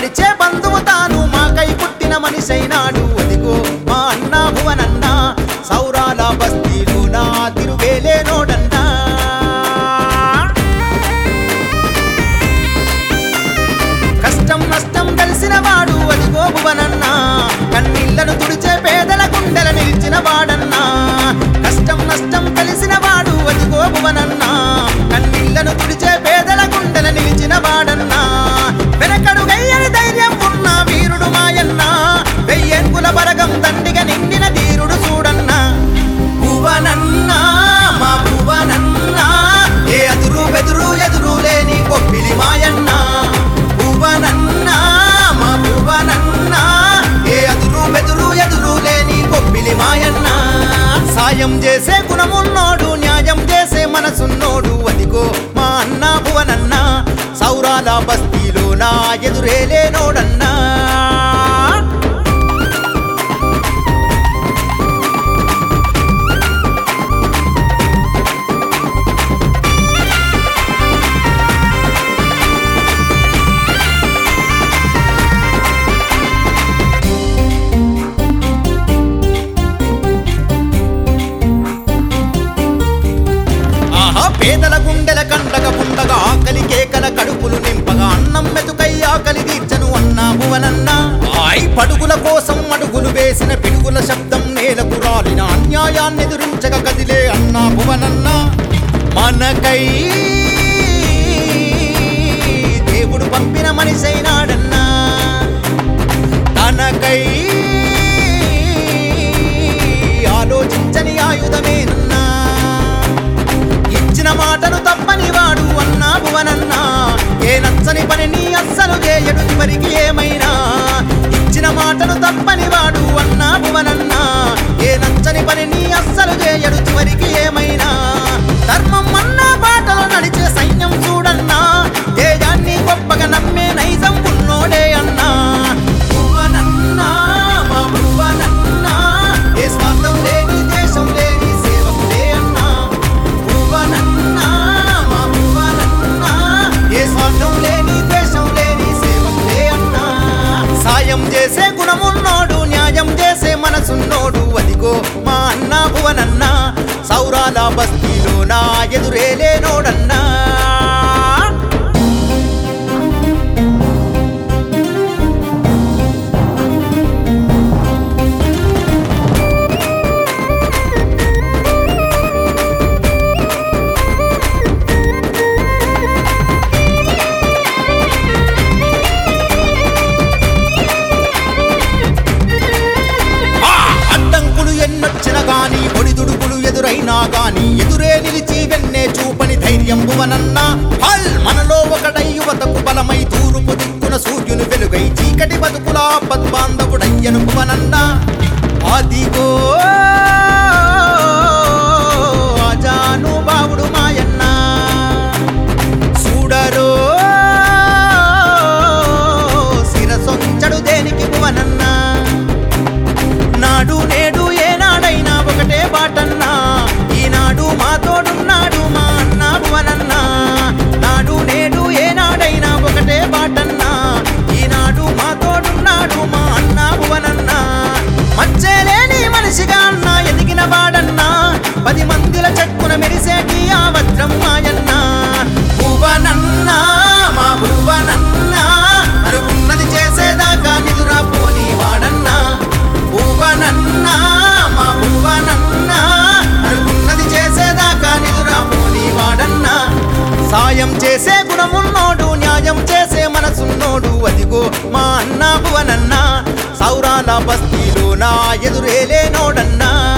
మరిచే బంధువు తాను మాకై పుట్టిన మనిషైనాడు అదిగో మా అన్న భువనన్న సౌరాల బస్తీలో నా తిరువేలేనోడన్నా కష్టం నష్టం కలిసిన వాడు అదిగో భువనన్నా కన్నీళ్లను తుడిచే పేదల గుండెల నిలిచిన వాడన్నా కష్టం నష్టం కలిసిన వాడు అదిగో భువనన్నా కన్నీళ్లను తుడిచే పేదల గుండెల నిలిచిన వాడన్నా వెనకడు వెయ్యని ధైర్యం ఉన్న వీరుడు మాయన్న వెయ్యంకుల బరగం దండిగా నిండిన ధీరుడు చూడన్నా భువనన్నా మా భువనన్నా ఏ అదురు బెదురు ఎదురు లేని కొప్పిలి మాయన్న భువనన్నా మా భువనన్నా ఏ అదురు బెదురు ఎదురు లేని కొప్పిలి మాయన్న సాయం చేసే గుణమున్నోడు న్యాయం చేసే మనసున్నోడు అదిగో మా అన్న భువనన్న సౌరాల బస్తీలో నా ఎదురే లేనోడన్నా ఆహా పేదల గుండెల కండగ పుండగా ఆకలి కేకల కడుపులు నింపగా అన్నం మెతుకై ఆకలి తీర్చను అన్నా భువనన్న ఆయ్ పడుగుల కోసం అడుగులు వేసిన పిడుగుల శబ్దం నేలకు రాలిన అన్యాయాన్ని ఎదురించగా కదిలే అన్నా భువనన్న మనకై దేవుడు పంపిన మనిషైనాడన్నా తనకై ఆలోచించని ఆయుధమేనన్నా ఇచ్చిన మాటను తప్పని వాడు అన్నా భువనన్నా ఏ నచ్చని పనిని అస్సలు చేయడు చివరికి ఏమైనా ఇచ్చిన మాటను తప్పని వాడు అన్నా భువనన్నా ఏ నచ్చని పనిని అస్సలు చేయడు చివరికి ఏమైనా ధర్మం అన్నా బాటలో నడిచే సైన్యం చూడన్నా తేజాన్ని గొప్పగా నమ్మే నైజం ఉన్నోడే అన్నా భువనన్నా మా భువనన్నా ఏ స్వార్థం లేని దేశం లేని సేవకుడే అన్నా భువనన్నా మా భువనన్నా ఏ స్వార్థం లేని ద్వేషం లేని సేవకుడే అన్నా సాయం చేసే గుణమున్నోడు న్యాయం చేసే మనసున్నోడు అదిగో మా అన్న భువనన్నా సౌరాల బస్తీలో నా ఎదురే లేనోడన్నా ఆ! అడ్డంకులు ఎన్నొచ్చిన గాని ఒడిదుడుకులు ఎదురైనా గాని ఎదురే నిలిచి వెన్నే చూపని ధైర్యం భువనన్నా హల్ మనలో ఒకడై యువతకు బలమై తూరుపు దిక్కున సూర్యుని వెలుగై చీకటి బతుకుల పద్బాంధవుడయ్యను భువనన్నా అదిగో అజాను బావుడు మాయన్నా చూడరో శిరసొంచడు దేనికి భువనన్నా నాడు నేడు ఏనాడైనా ఒకటే బాటన్నా ఈనాడు మా తోడున్నాడు మా అన్న భువనన్నా నాడు నేడు ఏనాడైనా ఒకటే బాటన్నా ఈనాడు మా తోడున్నాడు మా అన్న భువనన్నా మచ్చేలేని మనిషిగా అన్న ఎదిగిన వాడన్నా పది మందిల చెక్కున మెరిసేటి ఆ వజ్రం మాయన్నా భువనన్నా మా భువనన్నా అనుకున్నది చేసేదాకా నిదురా పోని వాడన్నా భువనన్నా మా భువనన్నా అనుకున్నది చేసేదాకా నిదురా పోని వాడన్నా సాయం చేసే గుణమున్నోడు న్యాయం చేసే మనసున్నోడు అదిగో మా అన్న భువనన్నా సౌరాల బస్తీలో నా ఎదురేలేనోడన్నా